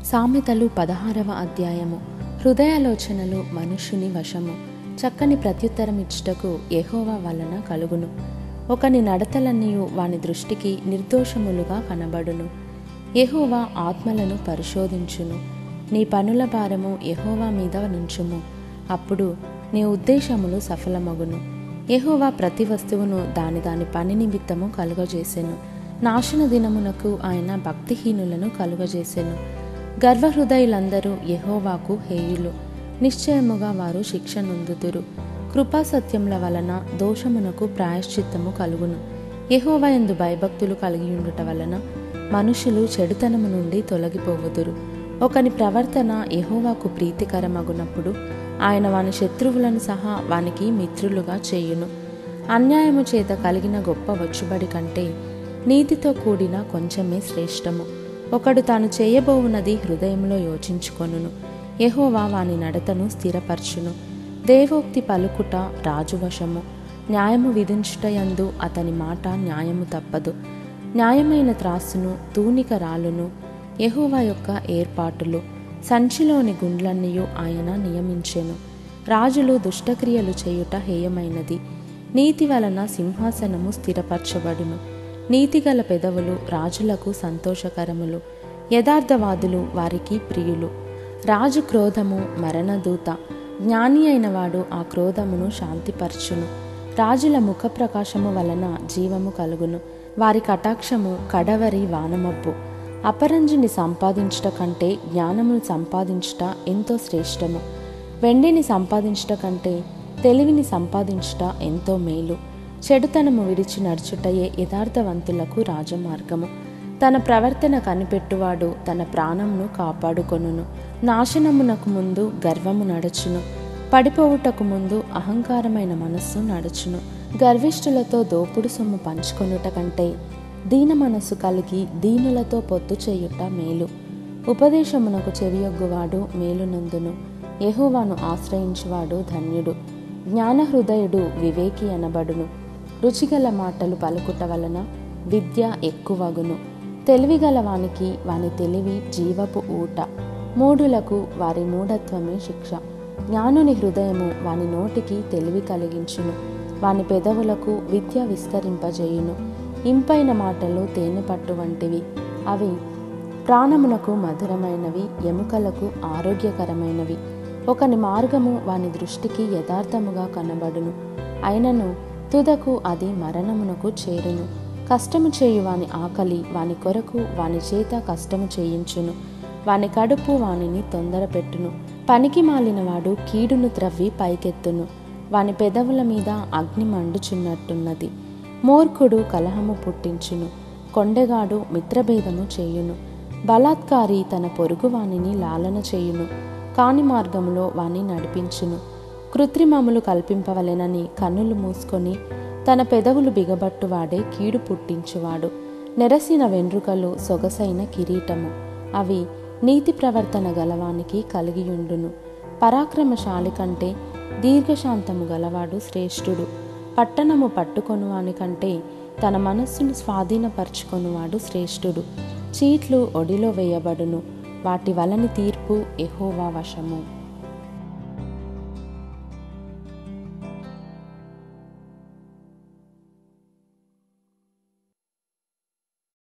సామెతలు పదహారవ అధ్యాయము హృదయాలోచనలు మనుష్యుని వశము చక్కని ప్రత్యుత్తరం ఇచ్చుటకు యెహోవా వలన కలుగును ఒకని నడతలన్నీయు వాని దృష్టికి నిర్దోషములుగా కనబడును యెహోవా ఆత్మలను పరిశోధించును నీ పనుల భారము యెహోవా మీద నుంచుము అప్పుడు నీ ఉద్దేశములు సఫలమగును యెహోవా ప్రతి వస్తువును దాని దాని పని నిమిత్తము కలుగజేసెను నాశన దినమునకు ఆయన భక్తిహీనులను కలుగజేసెను గర్వహృదయులందరూ యెహోవాకు హేయులు నిశ్చయముగా వారు శిక్ష నొందుదురు కృపాసత్యముల వలన దోషమునకు ప్రాయశ్చిత్తము కలుగును యెహోవా యందు భయభక్తులు కలిగి ఉండుట వలన మనుషులు చెడుతనము నుండి తొలగిపోవుదురు ఒకని ప్రవర్తన యెహోవాకు ప్రీతికరమగునప్పుడు ఆయన వాని శత్రువులను సహా వానికి మిత్రులుగా చేయును అన్యాయము చేత కలిగిన గొప్ప వచ్చుబడి కంటే నీతితో కూడిన కొంచెమే శ్రేష్టము ఒకడు తాను చేయబోవున్నది హృదయంలో యోచించుకొనును యెహోవా వాని నడతను స్థిరపరచును దేవోక్తి పలుకుట రాజువశము న్యాయము విధించుటయందు అతని మాట న్యాయము తప్పదు న్యాయమైన త్రాసును తూనిక రాలును యెహోవా యొక్క ఏర్పాటులు సంచిలోని గుండ్లన్నీయు ఆయన నియమించెను రాజులు దుష్టక్రియలు చేయుట హేయమైనది నీతి వలన సింహాసనము స్థిరపరచబడును నీతిగల పెదవులు రాజులకు సంతోషకరములు యథార్థవాదులు వారికి ప్రియులు రాజు క్రోధము మరణదూత జ్ఞాని అయిన వాడు ఆ క్రోధమును శాంతిపరచును రాజుల ముఖ ప్రకాశము వలన జీవము కలుగును వారి కటాక్షము కడవరి వానమబ్బు అపరంజిని సంపాదించుట కంటే జ్ఞానమును సంపాదించుట ఎంతో శ్రేష్టము వెండిని సంపాదించుట కంటే తెలివిని సంపాదించుట ఎంతో మేలు చెడుతనము విడిచి నడుచుటయే యథార్థవంతులకు రాజమార్గము తన ప్రవర్తన కనిపెట్టువాడు తన ప్రాణంను కాపాడుకొనును నాశనమునకు ముందు గర్వము నడుచును పడిపోవుటకు ముందు అహంకారమైన మనస్సు నడుచును గర్విష్ఠులతో దోపుడు సొమ్ము పంచుకొనుట కంటే దీన మనస్సు కలిగి దీనులతో పొత్తు చేయుట మేలు ఉపదేశమునకు చెవియొగ్గువాడు మేలునందును యెహోవాను ఆశ్రయించువాడు ధన్యుడు జ్ఞానహృదయుడు వివేకి అనబడును రుచిగల మాటలు పలుకుట వలన విద్య ఎక్కువగును తెలివిగల వానికి వాని తెలివి జీవపు ఊట మూఢులకు వారి మూఢత్వమే శిక్ష జ్ఞానుని హృదయము వాని నోటికి తెలివి కలిగించును వాని పెదవులకు విద్య విస్తరింపజేయును ఇంపైన మాటలు తేనె పట్టు వంటివి అవి ప్రాణమునకు మధురమైనవి ఎముకలకు ఆరోగ్యకరమైనవి ఒకని మార్గము వాని దృష్టికి యథార్థముగా కనబడును అయినను తుదకు అది మరణమునకు చేరును కష్టము చేయు వాని ఆకలి వాని కొరకు వాని చేత కష్టము చేయించును వాని కడుపు వానిని తొందరపెట్టును పనికి మాలినవాడు కీడును త్రవ్వి పైకెత్తును వాని పెదవుల మీద అగ్ని మండుచున్నట్టున్నది మూర్ఖుడు కలహము పుట్టించును కొండెగాడు మిత్రభేదము చేయును బలాత్కారి తన పొరుగు వానిని లాలన చేయును కాని మార్గములో వాని నడిపించును కృత్రిమములు కల్పింపవలెనని కన్నులు మూసుకొని తన పెదవులు బిగబట్టువాడే కీడు పుట్టించువాడు నెరసిన వెండ్రుకలు సొగసైన కిరీటము అవి నీతి ప్రవర్తన గలవానికి కలిగియుండును పరాక్రమశాలి కంటే దీర్ఘశాంతము గలవాడు శ్రేష్ఠుడు పట్టణము పట్టుకొనువాని కంటే తన మనస్సును స్వాధీనపరచుకొనువాడు శ్రేష్ఠుడు చీట్లు ఒడిలో వేయబడును వాటి వలని తీర్పు ఎహోవా వశము